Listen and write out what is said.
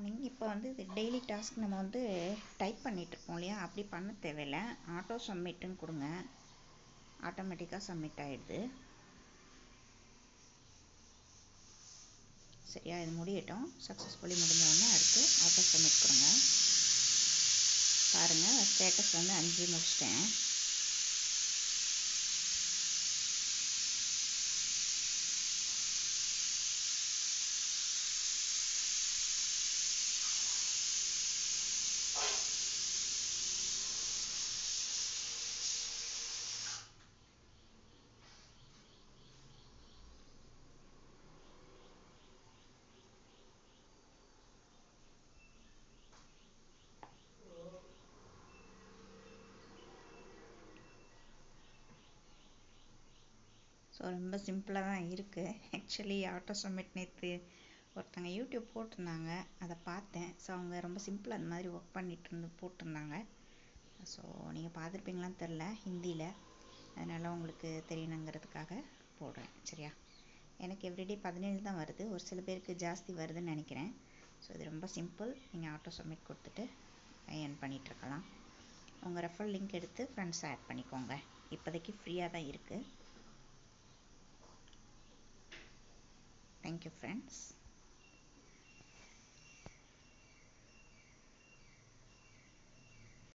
Morning இப்போ வந்து இது டெய்லி டாஸ்க் நம்ம வந்து டைப் பண்ணிகிட்ருப்போம் இல்லையா அப்படி பண்ண தேவையில்ல ஆட்டோ சப்மிட்டுன்னு கொடுங்க ஆட்டோமேட்டிக்காக சப்மிட் ஆகிடுது சரியா இது முடியட்டும் சக்ஸஸ்ஃபுல்லி முடிஞ்ச உடனே அடுத்து ஆட்டோ சப்மிட் கொடுங்க பாருங்கள் ஸ்டேட்டஸ் வந்து அஞ்சு முடிச்சிட்டேன் ஸோ ரொம்ப சிம்பிளாக தான் இருக்குது ஆக்சுவலி ஆட்டோ சப்மிட் நேற்று ஒருத்தங்க யூடியூப் போட்டிருந்தாங்க அதை பார்த்தேன் ஸோ அவங்க ரொம்ப சிம்பிளாக அந்த மாதிரி ஒர்க் பண்ணிட்டு இருந்து போட்டிருந்தாங்க ஸோ நீங்கள் பார்த்துருப்பீங்களான்னு தெரில ஹிந்தியில் அதனால் உங்களுக்கு தெரியணுங்கிறதுக்காக போடுறேன் சரியா எனக்கு எவ்ரிடே பதினேழு தான் வருது ஒரு சில பேருக்கு ஜாஸ்தி வருதுன்னு நினைக்கிறேன் ஸோ இது ரொம்ப சிம்பிள் நீங்கள் ஆட்டோ சப்மிட் கொடுத்துட்டு ஏர்ன் பண்ணிகிட்ருக்கலாம் உங்கள் ரெஃபர் லிங்க் எடுத்து ஃப்ரெண்ட்ஸ் ஆட் பண்ணிக்கோங்க இப்போதைக்கு ஃப்ரீயாக தான் இருக்குது Thank you friends.